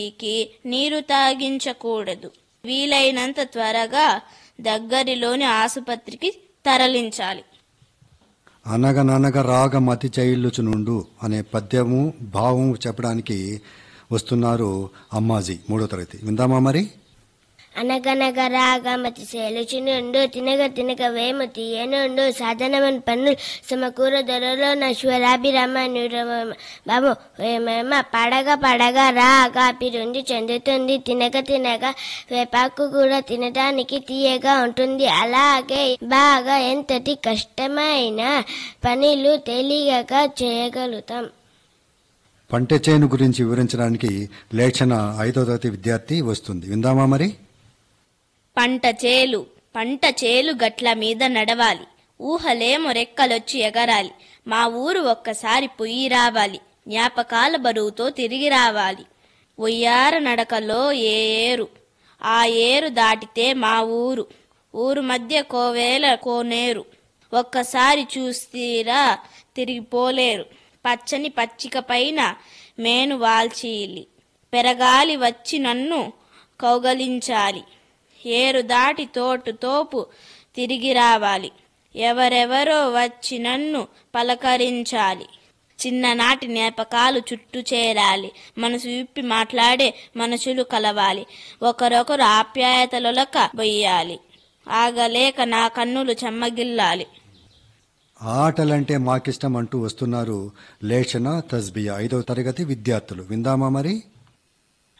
కి నీరు తాగించకూడదు వీలైనంత త్వరగా దగ్గరిలోని ఆసుపత్రికి తరలించాలి అనగననగ రాగం అతి చైల్లుచునుండు అనే పద్యము భావం చెప్పడానికి వస్తున్నారు అమ్మాజీ మూడో తరగతి విందామా మరి అనగనగ రాగమతి సేలుచునుండు తినగ తినగ వేము తీయనుండు సాధనమన్ పన్ను సమకూర దొరలో నశ్వరాభిరమణుడు బాబు వేమేమ పడగ పడగ రాగా పిరుంది చెందుతుంది తినగ తినగ వేపాకు కూడా తినడానికి తీయగా ఉంటుంది అలాగే బాగా ఎంతటి కష్టమైన పనులు తేలికగా చేయగలుగుతాం పంట చేను గురించి వివరించడానికి లేఖన ఐదో తరగతి విద్యార్థి వస్తుంది విందామా మరి పంట చేలు పంట చేలు గట్ల మీద నడవాలి ఊహలేమో రెక్కలొచ్చి ఎగరాలి మా ఊరు ఒక్కసారి పొయ్యి రావాలి జ్ఞాపకాల బరువుతో తిరిగి రావాలి ఒయ్యార నడకలో ఏ ఏరు ఆ ఏరు దాటితే మా ఊరు ఊరు మధ్య కోవేల కోనేరు ఒక్కసారి చూస్తీరా తిరిగిపోలేరు పచ్చని పచ్చిక పైన మేను వాల్చీలి పెరగాలి వచ్చి నన్ను కౌగలించాలి ఏరు దాటి తోటు తోపు తిరిగి రావాలి ఎవరెవరో వచ్చి నన్ను పలకరించాలి చిన్ననాటి జ్ఞాపకాలు చుట్టూ చేరాలి మనసు విప్పి మాట్లాడే మనుషులు కలవాలి ఒకరొకరు ఆప్యాయతలొలక బొయ్యాలి ఆగలేక నా కన్నులు చెమ్మగిల్లాలి ఆటలంటే మాకిష్టం అంటూ వస్తున్నారు లేఖన తస్బియా ఐదో తరగతి విద్యార్థులు విందామా మరి